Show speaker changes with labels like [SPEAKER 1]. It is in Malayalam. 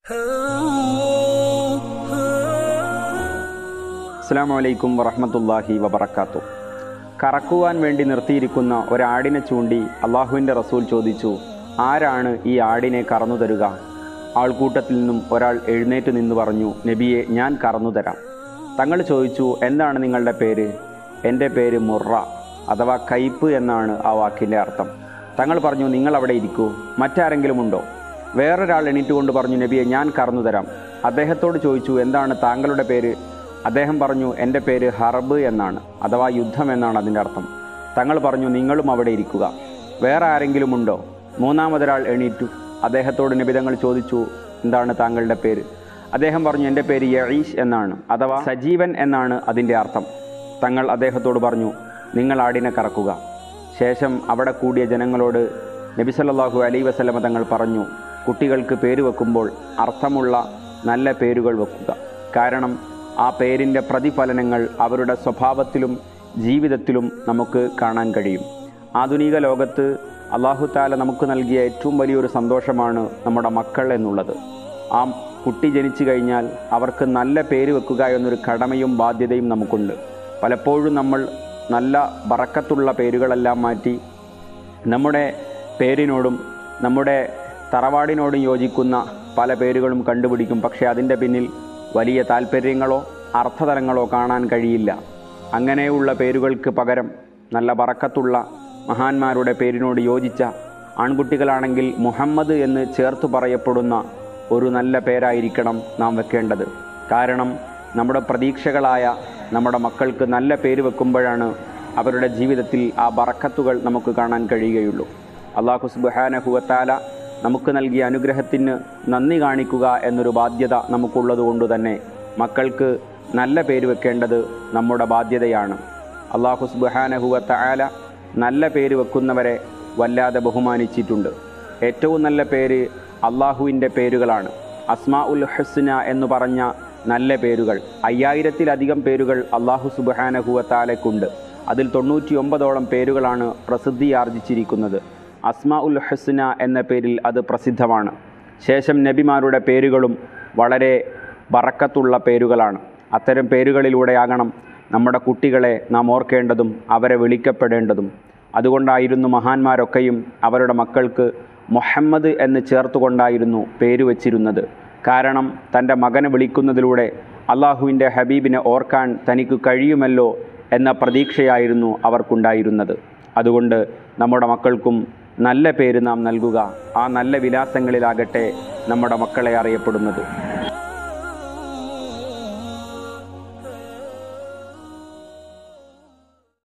[SPEAKER 1] അസ്സാം വലൈക്കും വറഹമത്തല്ലാഹി വബർക്കാത്തു കറക്കുവാൻ വേണ്ടി നിർത്തിയിരിക്കുന്ന ഒരാടിനെ ചൂണ്ടി അള്ളാഹുവിൻ്റെ റസൂൽ ചോദിച്ചു ആരാണ് ഈ ആടിനെ കറന്നു തരുക ആൾക്കൂട്ടത്തിൽ നിന്നും ഒരാൾ എഴുന്നേറ്റ് നിന്ന് പറഞ്ഞു നബിയെ ഞാൻ കറന്നു തരാം തങ്ങൾ ചോദിച്ചു എന്താണ് നിങ്ങളുടെ പേര് എൻ്റെ പേര് മുറ അഥവാ കയ്പ് എന്നാണ് ആ വാക്കിൻ്റെ അർത്ഥം തങ്ങൾ പറഞ്ഞു നിങ്ങൾ അവിടെ ഇരിക്കൂ മറ്റാരെങ്കിലും ഉണ്ടോ വേറൊരാൾ എണീറ്റുകൊണ്ട് പറഞ്ഞു നബിയെ ഞാൻ കറന്നു തരാം അദ്ദേഹത്തോട് ചോദിച്ചു എന്താണ് താങ്കളുടെ പേര് അദ്ദേഹം പറഞ്ഞു എൻ്റെ പേര് ഹർബ് എന്നാണ് അഥവാ യുദ്ധം എന്നാണ് അതിൻ്റെ അർത്ഥം തങ്ങൾ പറഞ്ഞു നിങ്ങളും അവിടെ ഇരിക്കുക വേറെ ആരെങ്കിലും ഉണ്ടോ മൂന്നാമതൊരാൾ എണീറ്റു അദ്ദേഹത്തോട് നിബിതങ്ങൾ ചോദിച്ചു എന്താണ് താങ്കളുടെ പേര് അദ്ദേഹം പറഞ്ഞു എൻ്റെ പേര് യഈഷ് എന്നാണ് അഥവാ സജീവൻ എന്നാണ് അതിൻ്റെ അർത്ഥം തങ്ങൾ അദ്ദേഹത്തോട് പറഞ്ഞു നിങ്ങൾ ആടിനെ കറക്കുക ശേഷം അവിടെ കൂടിയ ജനങ്ങളോട് നബി സല്ലല്ലാഹു അലൈ വസല്ലമ തങ്ങൾ പറഞ്ഞു കുട്ടികൾക്ക് പേര് വെക്കുമ്പോൾ അർത്ഥമുള്ള നല്ല പേരുകൾ വെക്കുക കാരണം ആ പേരിൻ്റെ പ്രതിഫലനങ്ങൾ അവരുടെ സ്വഭാവത്തിലും ജീവിതത്തിലും നമുക്ക് കാണാൻ കഴിയും ആധുനിക ലോകത്ത് അള്ളാഹു താല നമുക്ക് നൽകിയ ഏറ്റവും വലിയൊരു സന്തോഷമാണ് നമ്മുടെ മക്കൾ എന്നുള്ളത് ആ കുട്ടി ജനിച്ചു കഴിഞ്ഞാൽ അവർക്ക് നല്ല പേര് വെക്കുക എന്നൊരു കടമയും ബാധ്യതയും നമുക്കുണ്ട് പലപ്പോഴും നമ്മൾ നല്ല ബറക്കത്തുള്ള പേരുകളെല്ലാം മാറ്റി നമ്മുടെ പേരിനോടും നമ്മുടെ തറവാടിനോടും യോജിക്കുന്ന പല പേരുകളും കണ്ടുപിടിക്കും പക്ഷേ അതിൻ്റെ പിന്നിൽ വലിയ താല്പര്യങ്ങളോ അർത്ഥതലങ്ങളോ കാണാൻ കഴിയില്ല അങ്ങനെയുള്ള പേരുകൾക്ക് പകരം നല്ല ബറക്കത്തുള്ള മഹാന്മാരുടെ പേരിനോട് യോജിച്ച ആൺകുട്ടികളാണെങ്കിൽ മുഹമ്മദ് എന്ന് ചേർത്ത് പറയപ്പെടുന്ന ഒരു നല്ല പേരായിരിക്കണം നാം വെക്കേണ്ടത് കാരണം നമ്മുടെ പ്രതീക്ഷകളായ നമ്മുടെ മക്കൾക്ക് നല്ല പേര് വെക്കുമ്പോഴാണ് അവരുടെ ജീവിതത്തിൽ ആ ബറക്കത്തുകൾ നമുക്ക് കാണാൻ കഴിയുകയുള്ളൂ അള്ളാഹു സുബാനഹുവത്താല നമുക്ക് നൽകിയ അനുഗ്രഹത്തിന് നന്ദി കാണിക്കുക എന്നൊരു ബാധ്യത നമുക്കുള്ളതുകൊണ്ട് തന്നെ മക്കൾക്ക് നല്ല പേര് വെക്കേണ്ടത് നമ്മുടെ ബാധ്യതയാണ് അള്ളാഹു സുബാനഹുവത്താല നല്ല പേര് വെക്കുന്നവരെ വല്ലാതെ ബഹുമാനിച്ചിട്ടുണ്ട് ഏറ്റവും നല്ല പേര് അള്ളാഹുവിൻ്റെ പേരുകളാണ് അസ്മാ ഉൽ ഹസ്ന എന്ന് പറഞ്ഞ നല്ല പേരുകൾ അയ്യായിരത്തിലധികം പേരുകൾ അള്ളാഹു സുബാനഹുവത്താലയ്ക്കുണ്ട് അതിൽ തൊണ്ണൂറ്റി ഒമ്പതോളം പേരുകളാണ് പ്രസിദ്ധിയാർജിച്ചിരിക്കുന്നത് അസ്മാ ഉൽ ഹസ്ന എന്ന പേരിൽ അത് പ്രസിദ്ധമാണ് ശേഷം നബിമാരുടെ പേരുകളും വളരെ ബറക്കത്തുള്ള പേരുകളാണ് അത്തരം പേരുകളിലൂടെയാകണം നമ്മുടെ കുട്ടികളെ നാം ഓർക്കേണ്ടതും അവരെ വിളിക്കപ്പെടേണ്ടതും അതുകൊണ്ടായിരുന്നു മഹാന്മാരൊക്കെയും അവരുടെ മക്കൾക്ക് മുഹമ്മദ് എന്ന് ചേർത്തുകൊണ്ടായിരുന്നു പേര് വച്ചിരുന്നത് കാരണം തൻ്റെ മകനെ വിളിക്കുന്നതിലൂടെ അള്ളാഹുവിൻ്റെ ഹബീബിനെ ഓർക്കാൻ തനിക്ക് കഴിയുമല്ലോ എന്ന പ്രതീക്ഷയായിരുന്നു അവർക്കുണ്ടായിരുന്നത് അതുകൊണ്ട് നമ്മുടെ മക്കൾക്കും നല്ല പേര് നാം നൽകുക ആ നല്ല വിലാസങ്ങളിലാകട്ടെ നമ്മുടെ മക്കളെ അറിയപ്പെടുന്നത്